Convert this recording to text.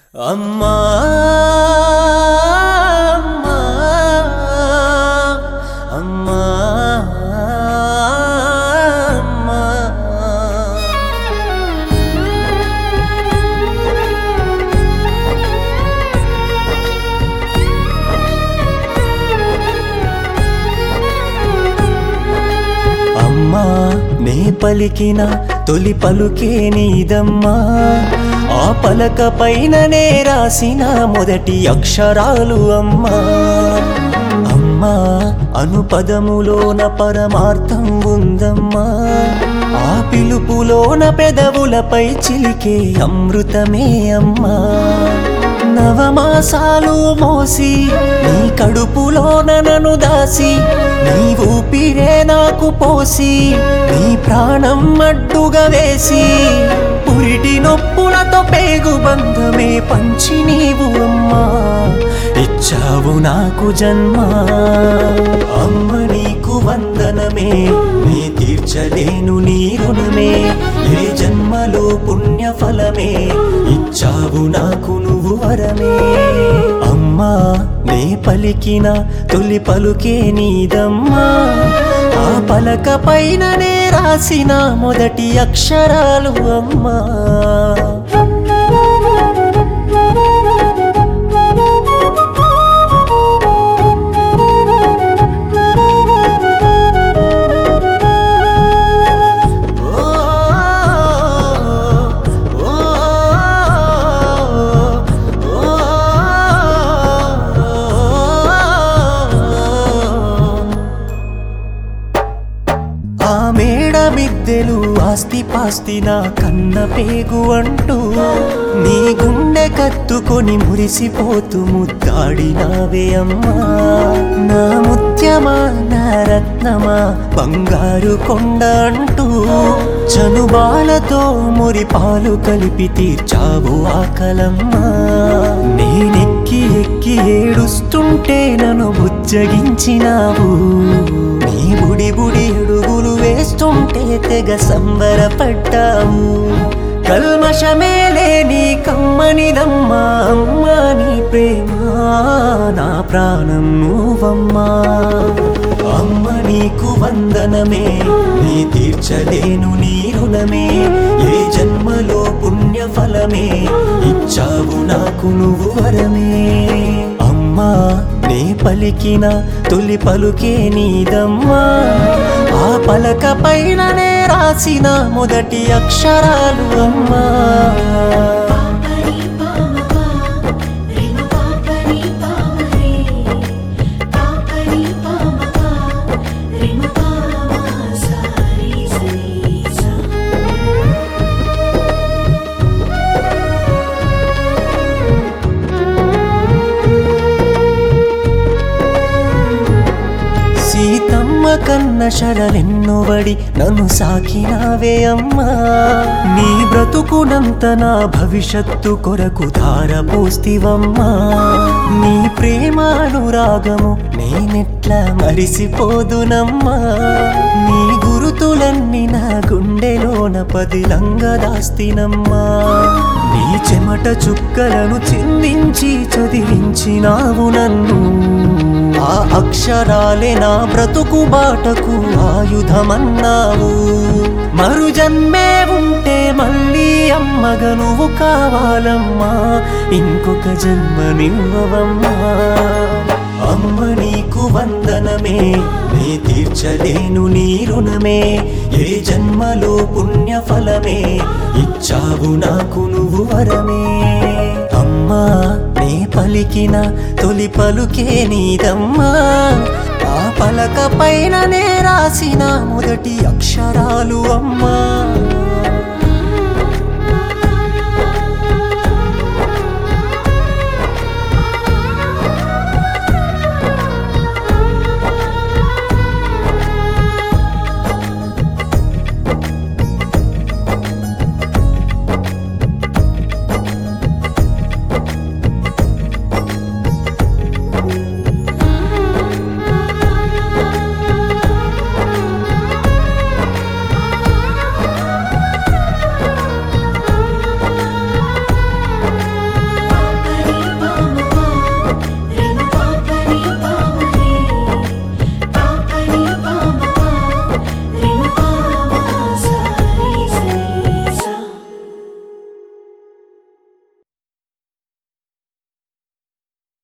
అమ్మా అమ్మా అమ్మా అమ్మా అమ్మా నే పలికిన తొలి పలుకే నీదమ్మా ఆ పలక పైననే రాసిన మొదటి అక్షరాలు అమ్మా అమ్మా అనుపదములోన పరమార్థం ఉందమ్మా ఆ పిలుపులోన పెదవులపై చిలికే అమృతమే అమ్మా నవమాసాలు మోసి నీ కడుపులోన నన్ను దాసి నీ ఊపిరే నాకు పోసి నీ ప్రాణం అడ్డుగా వేసి పురిటి నొప్పులతో పేగు బంధమే పంచి నీవు అమ్మా ఇచ్చావు నాకు జన్మ అమ్మ నీకు వందనమే నీ తీర్చలేను నీ రుణమే ఏ జన్మలో పుణ్య ఫలమే ఇచ్చావు నాకు నువ్వు వరమే అమ్మా నే పలికిన తొలి పలుకే నీదమ్మా ఆ పలక పైననే రాసిన మొదటి అక్షరాలు అమ్మా ఆ మేడ మిద్దెలు ఆస్తి పాస్తి నా కన్న పేగు అంటూ నీ గుండె కత్తుకొని మురిసిపోతూ ముద్దాడినావే అమ్మా నా ముత్యమా నా రత్నమా బంగారు కొండ అంటూ చనుబాలతో మురి పాలు కలిపి తీర్చావు ఆకలమ్మా నేనెక్కి ఎక్కి ఏడుస్తుంటే నన్ను బుజ్జగించినావు నీ బుడి బుడి అడుగులు వేస్తుంటే తెగ సంబరపడ్డావు కల్మషమేలే నీ కమ్మనిదమ్మా అమ్మా నీ ప్రేమ నా ప్రాణం నువ్వమ్మా అమ్మ నీకు వందనమే నీ తీర్చలేను నీ రుణమే ఏ జన్మలో పుణ్య ఫలమే ఇచ్చావు నాకు నువ్వు వరమే అమ్మా నే పలికిన తొలి పలుకే నీదమ్మా ఆ పలక పైననే రాసిన మొదటి అక్షరాలు అమ్మా పాపరి పామపా రిమ పాపరి పామరే పాపరి పామపా రిమ పామా సారి సరీసా సీతమ్మ కన్న శరలెన్నోబడి నన్ను సాకినావే అమ్మా నీ బ్రతుకునంత నా భవిష్యత్తు కొరకు ధార పోస్తివమ్మా నీ ప్రేమ అనురాగము నేనెట్లా మరిసిపోదునమ్మా నీ గురుతులన్నీ నా గుండెలోన పదిలంగా దాస్తినమ్మా నీ చెమట చుక్కలను చిందించి చదివించినావు నన్ను ఆ అక్షరాలే నా బ్రతుకు బాటకు ఆయుధమన్నావు మరు జన్మే ఉంటే మళ్ళీ అమ్మగా నువ్వు కావాలమ్మా ఇంకొక జన్మ నివ్వవమ్మా అమ్మ నీకు వందనమే నే తీర్చలేను నీ రుణమే ఏ జన్మలో పుణ్య ఫలమే ఇచ్చావు నాకు నువ్వు వరమే అమ్మా నే పలికిన తొలి పలుకే నీదమ్మా ఆ పలక పైననే రాసిన మొదటి అక్షరాలు అమ్మా